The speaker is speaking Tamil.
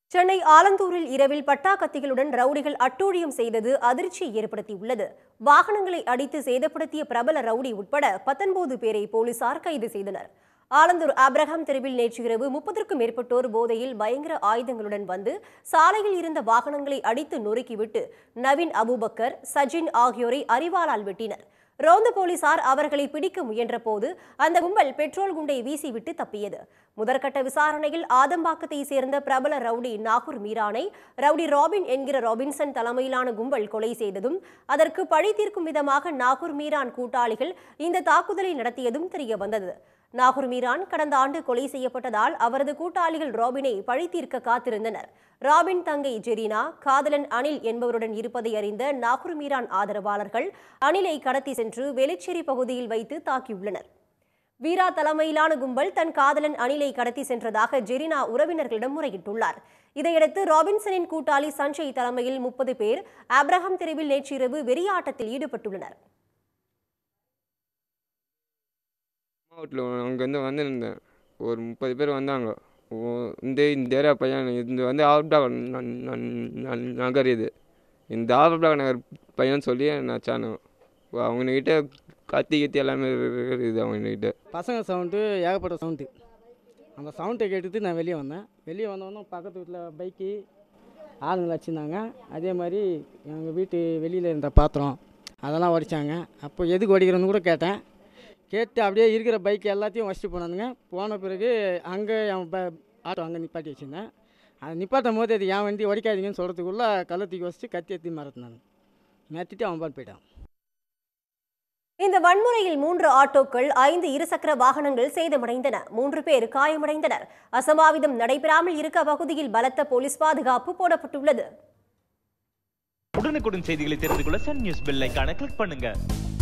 சென்னை ஆலந்தூரில் இரவில் பட்டாக்கத்திகளுடன் ரவுடிகள் அட்டூழியம் செய்தது அதிர்ச்சியை ஏற்படுத்தியுள்ளது வாகனங்களை அடித்து சேதப்படுத்திய பிரபல ரவுடி உட்பட பத்தொன்பது பேரை போலீசார் கைது செய்தனர் ஆலந்தூர் ஆப்ரஹாம் தெருவில் நேற்று இரவு முப்பதற்கும் மேற்பட்டோர் போதையில் பயங்கர ஆயுதங்களுடன் வந்து சாலையில் இருந்த வாகனங்களை அடித்து நொறுக்கிவிட்டு நவீன் அபூபக்கர் சஜின் ஆகியோரை அரிவாளால் வெட்டினர் ரோந்து போலீசார் அவர்களை பிடிக்க முயன்றபோது அந்த கும்பல் பெட்ரோல் குண்டை வீசிவிட்டு தப்பியது முதற்கட்ட விசாரணையில் ஆதம்பாக்கத்தை சேர்ந்த பிரபல ரவுடி நாகூர் மீரானை ரவுடி ராபின் என்கிற ராபின்சன் தலைமையிலான கும்பல் கொலை செய்ததும் அதற்கு பழி தீர்க்கும் விதமாக நாகூர் மீரான் கூட்டாளிகள் இந்த தாக்குதலை நடத்தியதும் தெரிய வந்தது நாகூர் மீரான் கடந்த ஆண்டு கொலை செய்யப்பட்டதால் அவரது கூட்டாளிகள் ராபினை பழி தீர்க்க காத்திருந்தனர் ராபின் தங்கை ஜெரீனா காதலன் அனில் என்பவருடன் இருப்பதை அறிந்த நாகூர் மீரான் ஆதரவாளர்கள் அனிலை கடத்தி சென்று வேலுச்சேரி பகுதியில் வைத்து தாக்கியுள்ளனர் வீரா தலைமையிலான கும்பல் தன் காதலன் அனிலை கடத்தி சென்றதாக ஜெரினா உறவினர்களிடம் முறையிட்டுள்ளார் இதையடுத்து ராபின்சனின் கூட்டாளி சஞ்சய் தலைமையில் முப்பது பேர் ஆப்ரஹாம் தெருவில் நேற்றிரவு வெறியாட்டத்தில் ஈடுபட்டுள்ளனர் மாவட்டத்தில் அங்கேருந்து வந்துருந்தேன் ஒரு முப்பது பேர் வந்தாங்க ஓ- இந்த இந்த ஏரியா பையன் இது வந்து ஆப்டாக் நகர் இது இந்த ஆப்டாக் நகர் பையன் சொல்லி நான் சானோம் அவங்கக்கிட்ட கத்தி கத்தி எல்லாமே இருக்குது அவங்கக்கிட்ட பசங்க சவுண்டு ஏகப்பட்ட சவுண்டு அந்த சவுண்டை கேட்டுட்டு நான் வெளியே வந்தேன் வெளியே வந்தவொன்னே பக்கத்து வீட்டில் பைக்கு ஆளுங்களை வச்சுருந்தாங்க அதே மாதிரி எங்கள் வீட்டு வெளியில் இருந்த பாத்திரம் அதெல்லாம் உடைச்சாங்க அப்போ எதுக்கு உடைக்கிறேன்னு கூட கேட்டேன் கேட்டு அப்படியே இருக்கிற பைக் எல்லாத்தையும் வச்சுட்டு போனானுங்க போன பிறகு அங்கே என் ப ஆட்டோ அங்கே நிப்பாட்டி வச்சுருந்தேன் அதை நிப்பாட்டும் போது அது என் வண்டி உடைக்காதீங்கன்னு சொல்கிறதுக்குள்ளே கள்ள தூக்கி வச்சுட்டு கத்தி எத்தி மறத்துனாங்க மாற்றிட்டு அவன் பாட்டு போயிட்டான் இந்த வன்முறையில் மூன்று ஆட்டோக்கள் ஐந்து இருசக்கர வாகனங்கள் சேதமடைந்தன மூன்று பேர் காயமடைந்தனர் அசம்பாவிதம் நடைபெறாமல் இருக்க பகுதியில் பலத்த போலீஸ் பாதுகாப்பு போடப்பட்டுள்ளது உடனுக்குடன் செய்திகளை தெரிந்து கொள்ள சன் நியூஸ் பெல் ஐகானை கிளிக் பண்ணுங்க